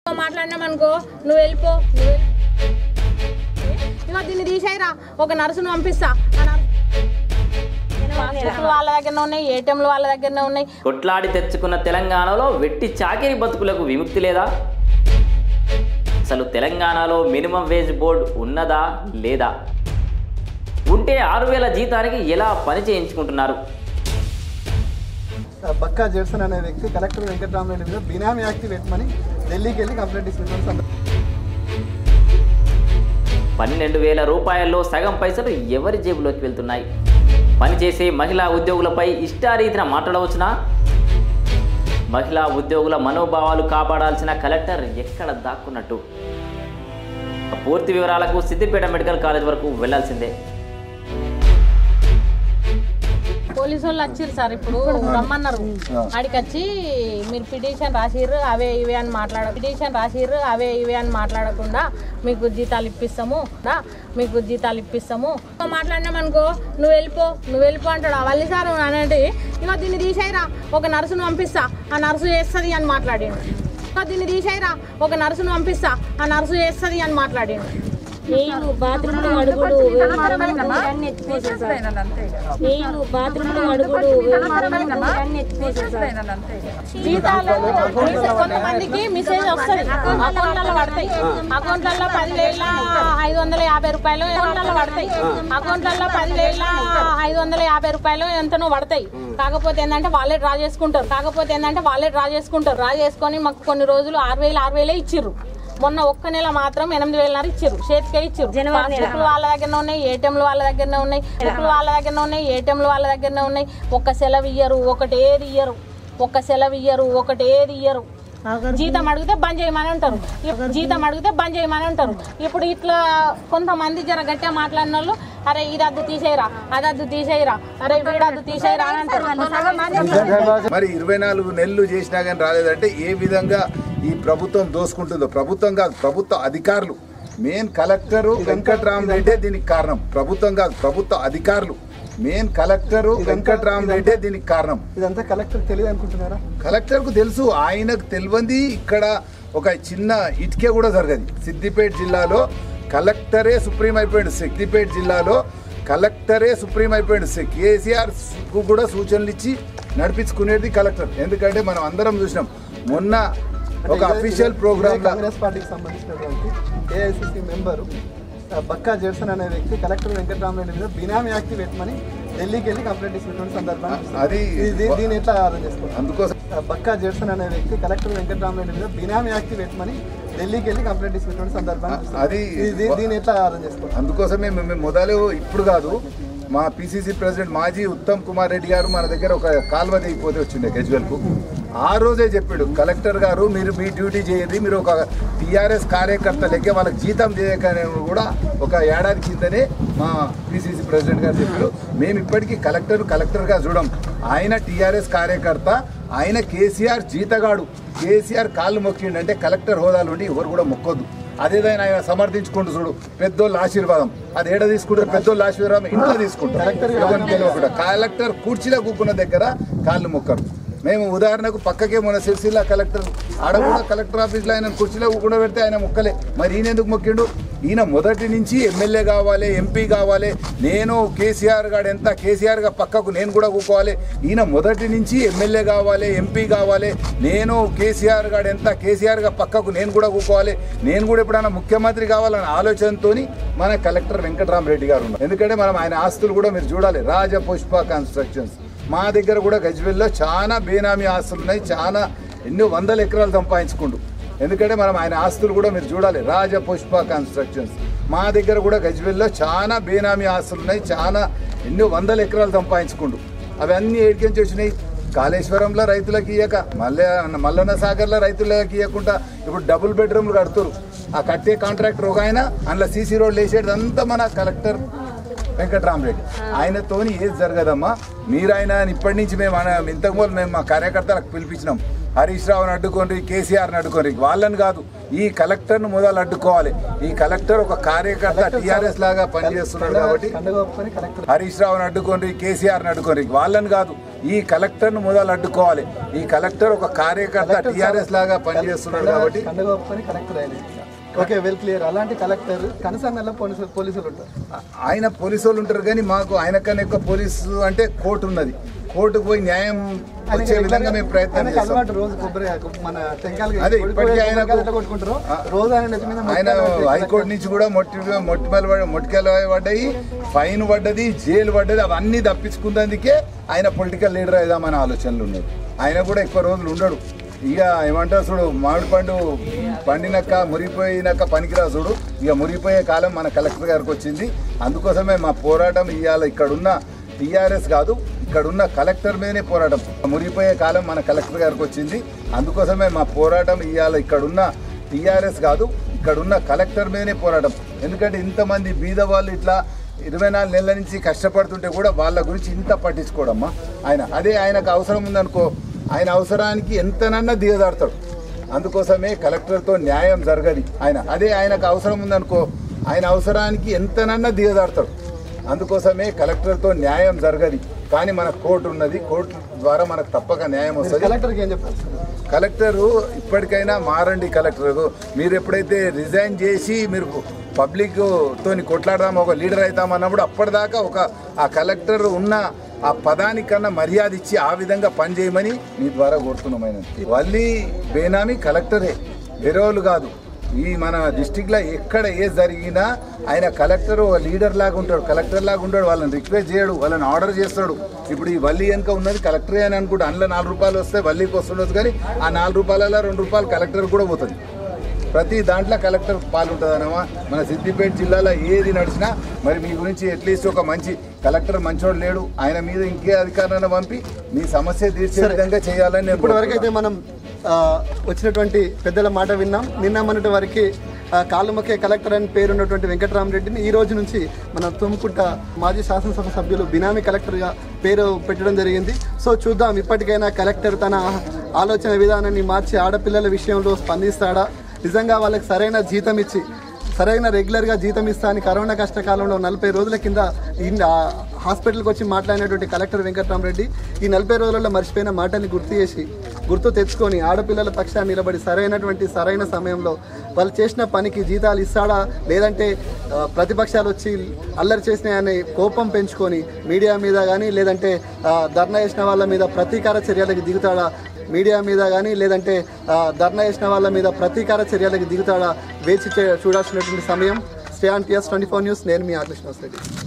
మాట్లాడినామనుకో నువ్వు వెళ్ళిపో నువ్వు వెళ్ళి- ఇగో దీన్ని తీసేయరా ఒక నర్సును పంపిస్తా ఆ నర్సు పాస్బుక్లు వాళ్ళ దగ్గరనే ఉన్నాయి ఏటీఎంలు వాళ్ళ దగ్గరనే ఉన్నాయి కొట్లాడి తెచ్చుకున్న తెలంగాణలో వెట్టి చాకిరి బతుకులకు విముక్తి లేదా అసలు తెలంగాణలో మినిమం వేజ్ బోర్డు ఉన్నదా లేదా ఉంటే ఆరు వేల జీతానికి ఎలా పని చేయించుకుంటున్నారు బక్కా జెర్సన్ అనే వ్యక్తి కలెక్టర్ వెంకటరామరెడ్డి మీద బినామీ యాక్ట్ పెట్టమని ఢిల్లీకి వెళ్ళి కంప్లైంట్ ఇస్తున్నారు పన్నెండు వేల రూపాయల్లో సగం పైసలు ఎవరి జేబులోకి వెళ్తున్నాయి పనిచేసే మహిళా ఉద్యోగులపై ఇష్టారీతిన మాట్లాడవచ్చునా మహిళా ఉద్యోగుల మనోభావాలు కాపాడాల్సిన కలెక్టర్ ఎక్కడ దాక్కున్నట్టు పూర్తి వివరాలకు సిద్దిపేట మెడికల్ కాలేజ్ వరకు వెళ్లాల్సిందే పోలీసు వాళ్ళు వచ్చిర్రు సార్ ఇప్పుడు రమ్మన్నారు ఆడికి వచ్చి మీరు పిటిషన్ రాసిర్రు అవే ఇవే అని మాట్లాడ పిటిషన్ రాసిర్రు అవే ఇవే అని మాట్లాడకుండా మీకు జీతాలు ఇప్పిస్తాము దా, మీకు జీతాలు ఇప్పిస్తాము మాట్లాడినామనుకో నువ్వు వెళ్ళిపో నువ్వు వెళ్ళిపో అంటాడు అవల్లి సార్ అనంటే ఇగో దీన్ని తీసేయరా ఒక నర్సును పంపిస్తా ఆ నర్సు చేస్తుంది అని మాట్లాడిండు ఇగో దీన్ని తీసేయరా ఒక నర్సును పంపిస్తా ఆ నర్సు చేస్తుంది అని మాట్లాడిండు నీళ్ళు బాత్రూంలో అడుగుడు అన్ని ఎత్తిపేసారు సార్ నీళ్ళు బాత్రూంలో అడుగుడు అన్ని ఎత్తిపేసారు సార్ జీతాలు మెసేజ్ కొంతమందికి మెసేజ్ వస్తుంది అకౌంట్లలో పడతాయి అకౌంట్లలో పదివేల ఐదు వందల యాభై రూపాయలు అకౌంట్లలో పడతాయి అకౌంట్లలో పదివేల ఐదు వందల యాభై రూపాయలు ఎంతనో పడతాయి కాకపోతే ఏంటంటే వాళ్ళే డ్రా చేసుకుంటారు కాకపోతే ఏంటంటే వాళ్ళే డ్రా చేసుకుంటారు డ్రా చేసుకొని మాకు కొన్ని రోజులు ఆరు వేలు ఆరు వేలే ఇచ్చిర్రు మొన్న ఒక్క నెల మాత్రం ఎనిమిది వేలన్నర ఇచ్చారు చేతికే ఇచ్చారు పాస్బుక్లు వాళ్ళ దగ్గరనే ఉన్నాయి ఏటీఎంలు వాళ్ళ దగ్గరనే ఉన్నాయి బుక్లు వాళ్ళ దగ్గరనే ఉన్నాయి ఏటీఎంలు వాళ్ళ దగ్గరనే ఉన్నాయి ఒక్క సెలవు ఇయ్యరు ఒకటి ఏది ఇయ్యరు ఒక్క సెలవు ఇయ్యరు ఒకటి ఏది ఇయ్యరు జీతం అడిగితే బంద్ చేయమని అంటారు ఇప్పుడు జీతం అడిగితే బంద్ చేయమని అంటారు ఇప్పుడు ఇట్లా కొంతమంది జర గట్టిగా మాట్లాడిన వాళ్ళు అరే ఇది అద్దు తీసేయరా అది అద్దు తీసేయరా అరే వీడద్దు తీసేయరా అని అంటారు మరి ఇరవై నాలుగు నెలలు చేసినా కానీ రాలేదంటే ఏ విధంగా ఈ ప్రభుత్వం దోసుకుంటుందో ప్రభుత్వం కాదు ప్రభుత్వ అధికారులు మెయిన్ కలెక్టరు వెంకట్రామరెడ్డే దీనికి కారణం ప్రభుత్వం కాదు ప్రభుత్వ అధికారులు మెయిన్ కలెక్టరు వెంకట్రామరెడ్డే దీనికి కారణం ఇదంతా కలెక్టర్ తెలియదు అనుకుంటున్నారా కలెక్టర్కు తెలుసు ఆయనకు తెలియంది ఇక్కడ ఒక చిన్న ఇటుకే కూడా జరగదు సిద్దిపేట జిల్లాలో కలెక్టరే సుప్రీం అయిపోయాడు సిద్దిపేట జిల్లాలో కలెక్టరే సుప్రీం అయిపోయాడు కేసీఆర్ కు కూడా సూచనలు ఇచ్చి నడిపించుకునేది కలెక్టర్ ఎందుకంటే మనం అందరం చూసినాం మొన్న ఒక అఫీషియల్ ప్రోగ్రామ్ కాంగ్రెస్ పార్టీకి సంబంధించినటువంటి ఏఐసిసి మెంబరు ఆ, బక్కా జెర్సన్ అనే వ్యక్తి కలెక్టర్ వెంకటరామరెడ్డి మీద బినామీ యాక్ట్ పెట్టమని ఢిల్లీకి వెళ్ళి కంప్లైంట్ ఇచ్చినటువంటి సందర్భాన్ని అది దీ- దీన్ని ఎట్లా అర్థం చేసుకోవాలి అందుకోసం ఆ, బక్కా జెర్సన్ అనే వ్యక్తి కలెక్టర్ వెంకటరామరెడ్డి మీద బినామీ యాక్ట్ పెట్టమని ఢిల్లీకి వెళ్ళి కంప్లైంట్ ఇచ్చినటువంటి సందర్భాన్ని అది దీ- దీన్ని ఎట్లా అర్థం చేసుకోవాలి అందుకోసమే మేము మేము మొదలు ఇప్పుడు కాదు మా పిసిసి ప్రెసిడెంట్ మాజీ ఉత్తమ్ కుమార్ రెడ్డి గారు మన దగ్గర ఒక కాల్వ దిగిపోతే వచ్చిండే గజ్వెల్కు ఆ రోజే చెప్పాడు కలెక్టర్ గారు మీరు మీ డ్యూటీ చేయండి మీరు ఒక టీఆర్ఎస్ కార్యకర్త లెక్క వాళ్ళకి జీతం చేయకనే కూడా ఒక ఏడాది కిందనే మా పిసిసి ప్రెసిడెంట్ గారు చెప్పారు మేము ఇప్పటికీ కలెక్టర్ కలెక్టర్గా చూడం ఆయన టీఆర్ఎస్ కార్యకర్త ఆయన కేసీఆర్ జీతగాడు కేసీఆర్ కాళ్ళు మొక్కిండు అంటే కలెక్టర్ హోదాలు ఉండి ఎవరు కూడా మొక్కొద్దు అదేదైనా ఆయన సమర్థించుకుంటూ చూడు పెద్దోళ్ళ ఆశీర్వాదం అది ఏడ తీసుకుంటారు పెద్దోళ్ళ ఆశీర్వాదం ఇంట్లో తీసుకుంటారు ఎవరిని తెలియకుండా కలెక్టర్ కూర్చిలో కూకున్న దగ్గర కాళ్ళు మొక్కరు మేము ఉదాహరణకు పక్కకే మన సిరిసిల్ల కలెక్టర్ ఆడ కూడా కలెక్టర్ ఆఫీస్లో ఆయన కుర్చీలో కూడా పెడితే ఆయన మొక్కలే మరి ఈయన ఎందుకు మొక్కిండు ఈయన మొదటి నుంచి ఎమ్మెల్యే కావాలి ఎంపీ కావాలి నేను కేసీఆర్ గాడు ఎంత కేసీఆర్ గా పక్కకు నేను కూడా కూకోవాలి ఈయన మొదటి నుంచి ఎమ్మెల్యే కావాలి ఎంపీ కావాలి నేను కేసీఆర్ గాడు ఎంత కేసీఆర్ గా పక్కకు నేను కూడా కూకోవాలి నేను కూడా ఎప్పుడైనా ముఖ్యమంత్రి కావాలనే ఆలోచనతో మన కలెక్టర్ వెంకటరామరెడ్డి గారు ఉన్నారు ఎందుకంటే మనం ఆయన ఆస్తులు కూడా మీరు చూడాలి రాజపుష్ప కన్స్ట్రక్షన్స్ మా దగ్గర కూడా గజ్వెల్లో చాలా బేనామీ ఆస్తులు ఉన్నాయి చాలా ఎన్నో వందల ఎకరాలు సంపాదించుకుంటూ ఎందుకంటే మనం ఆయన ఆస్తులు కూడా మీరు చూడాలి రాజపుష్ప కన్స్ట్రక్షన్స్ మా దగ్గర కూడా గజ్వెల్లో చాలా బేనామీ ఆస్తులు ఉన్నాయి చాలా ఎన్నో వందల ఎకరాలు సంపాదించుకుంటూ అవన్నీ ఏడికించి వచ్చినాయి కాళేశ్వరంలో రైతులకు ఇయ్యక మల్లె మల్లన్న సాగర్లో రైతులకు ఇవ్వకుండా ఇప్పుడు డబుల్ బెడ్రూమ్లు కడుతురు ఆ కట్టే కాంట్రాక్టర్ ఒక ఆయన అందులో సీసీ రోడ్లు వేసేది అంతా మన కలెక్టర్ వెంకట్రామరెడ్డి ఆయనతోని ఏది జరగదమ్మా మీరు ఆయన ఇప్పటి నుంచి మేము అన- ఇంతకుముందు మేము మా కార్యకర్తలకు పిలిపించినాం హరీష్ రావుని అడ్డుకోండి కేసీఆర్ని అడ్డుకోండి వాళ్ళని కాదు ఈ కలెక్టర్ను మొదలు అడ్డుకోవాలి ఈ కలెక్టర్ ఒక కార్యకర్త టీఆర్ఎస్ లాగా పనిచేస్తున్నాడు కాబట్టి కండగా ఒప్పుకొని కలెక్టర్ హరీష్ రావుని అడ్డుకోండి కేసీఆర్ని అడ్డుకోండి వాళ్ళని కాదు ఈ కలెక్టర్ను మొదలు అడ్డుకోవాలి ఈ కలెక్టర్ ఒక కార్యకర్త టీఆర్ఎస్ లాగా పనిచేస్తున్నాడు కాబట్టి కండగా ఒప్పుకొని కలెక్టర్ అయిన ఓకే వెల్ క్లియర్ అలాంటి కలెక్టర్ కనసన్నల్లో పోలీసులు పోలీసులు ఉంటారు ఆయన పోలీసు వాళ్ళు ఉంటారు కానీ మాకు ఆయన కన్నా ఎక్కువ పోలీసు అంటే కోర్టు ఉన్నది కోర్టుకు పోయి న్యాయం వచ్చే విధంగా మేము ప్రయత్నం ఆయనకి చేస్తాం అలవాటు రోజు కొబ్బరి ఆకు, మన టెంకాయలు అదే ఇప్పటికీ ఆయనకు- ఎట్లా కొట్టుకుంటారు రోజు ఆయన నెత్తి మీద ఆయన మొట్టికాయలు హైకోర్టు నుంచి కూడా మొట్టి మొట్టిమలు పడ- మొట్టికాయలు పడ్డాయి ఫైన్ పడ్డది జైలు పడ్డది అవన్నీ తప్పించుకున్నందుకే ఆయన పొలిటికల్ లీడర్ అయిదామనే ఆలోచనలు ఉన్నాయి ఆయన కూడా ఎక్కువ రోజులు ఉండడు ఇక ఏమంటారు చూడు మామిడి పండు పండినాక మురిగిపోయినాక పనికిరా చూడు ఇక మురిగిపోయే కాలం మన కలెక్టర్ గారికి వచ్చింది అందుకోసమే మా పోరాటం ఇవాళ ఇక్కడున్న టీఆర్ఎస్ కాదు ఇక్కడున్న కలెక్టర్ మీదనే పోరాటం మురిగిపోయే కాలం మన కలెక్టర్ గారికి వచ్చింది అందుకోసమే మా పోరాటం ఇవాళ ఇక్కడున్న టీఆర్ఎస్ కాదు ఇక్కడున్న కలెక్టర్ మీదనే పోరాటం ఎందుకంటే ఇంతమంది బీద వాళ్ళు ఇట్లా ఇరవై నాలుగు నెలల నుంచి కష్టపడుతుంటే కూడా వాళ్ళ గురించి ఇంత పట్టించుకోడమ్మా ఆయన అదే ఆయనకు అవసరం ఉందనుకో ఆయన అవసరానికి ఎంతనన్నా దిగజాడతాడు అందుకోసమే కలెక్టర్తో న్యాయం జరగది ఆయన అదే ఆయనకు అవసరం ఉందనుకో ఆయన అవసరానికి ఎంతనన్నా దిగజాడతాడు అందుకోసమే కలెక్టర్తో న్యాయం జరగది కానీ మన కోర్టు ఉన్నది కోర్టు ద్వారా మనకు తప్పక న్యాయం వస్తుంది కలెక్టర్కి ఏం చెప్పారు కలెక్టరు ఇప్పటికైనా మారండి కలెక్టర్ మీరు ఎప్పుడైతే రిజైన్ చేసి మీరు పబ్లిక్ తోని కొట్లాడదాం ఒక లీడర్ అవుతాం అన్నప్పుడు అప్పటిదాకా ఒక ఆ కలెక్టర్ ఉన్న ఆ పదానికన్నా మర్యాద ఇచ్చి ఆ విధంగా పనిచేయమని మీ ద్వారా కోరుతున్నాం వల్లి బేనామీ కలెక్టరే వేరే వాళ్ళు కాదు ఈ మన డిస్టిక్లో ఎక్కడ ఏ జరిగినా ఆయన కలెక్టర్ ఒక లీడర్ లాగా ఉంటాడు కలెక్టర్ లాగా ఉంటాడు వాళ్ళని రిక్వెస్ట్ చేయడు వాళ్ళని ఆర్డర్ చేస్తాడు ఇప్పుడు ఈ వల్లి వెనుక ఉన్నది కలెక్టరే అని అనుకుంటా అందులో నాలుగు రూపాయలు వస్తే వల్లికి వస్తుండొచ్చు కానీ ఆ నాలుగు రూపాయలలో రెండు రూపాయలు కలెక్టర్ కూడా పోతుంది ప్రతి దాంట్లో కలెక్టర్ పాల్గొంటుందనమా మన సిద్దిపేట జిల్లాలో ఏది నడిచినా మరి మీ గురించి అట్లీస్ట్ ఒక మంచి కలెక్టర్ మంచోడు లేడు ఆయన మీద ఇంకే అధికారాన్ని పంపి మీ సమస్య తీర్చే విధంగా చేయాలని నేను ఇప్పటి వరకు అయితే మనం ఆ, వచ్చినటువంటి పెద్దల మాట విన్నాం నిన్న మొన్నటి వరకు ఆ, కాళ్ళమొక్కే కలెక్టర్ అని పేరున్నటువంటి వెంకటరామరెడ్డిని ఈ రోజు నుంచి మన తుమ్ముకుంట మాజీ శాసనసభ సభ్యులు బినామీ కలెక్టర్గా పేరు పెట్టడం జరిగింది సో చూద్దాం ఇప్పటికైనా కలెక్టర్ తన ఆలోచన విధానాన్ని మార్చి ఆడపిల్లల విషయంలో స్పందిస్తాడా నిజంగా వాళ్ళకి సరైన జీతం ఇచ్చి సరైన రెగ్యులర్గా జీతం ఇస్తా అని కరోనా కష్టకాలంలో నలభై రోజుల కింద ఇన్- ఆ హాస్పిటల్కి వచ్చి మాట్లాడినటువంటి కలెక్టర్ వెంకట్రామరెడ్డి ఈ నలభై రోజులలో మర్చిపోయిన మాటని గుర్తు చేసి గుర్తు తెచ్చుకొని ఆడపిల్లల పక్షాన్ని నిలబడి సరైనటువంటి సరైన సమయంలో వాళ్ళు చేసిన పనికి జీతాలు ఇస్తాడా లేదంటే ఆ, ప్రతిపక్షాలు వచ్చి అల్లరి చేసినాయని కోపం పెంచుకొని మీడియా మీద కానీ లేదంటే ఆ, ధర్నా చేసిన వాళ్ళ మీద ప్రతీకార చర్యలకు దిగుతాడా మీడియా మీద కానీ లేదంటే ఆ, ధర్నా చేసిన వాళ్ళ మీద ప్రతీకార చర్యలకు దిగుతాడా వేచి చే- చూడాల్సినటువంటి సమయం stay on TS twenty four news నేను మీ ఆకృష్ణ రెడ్డి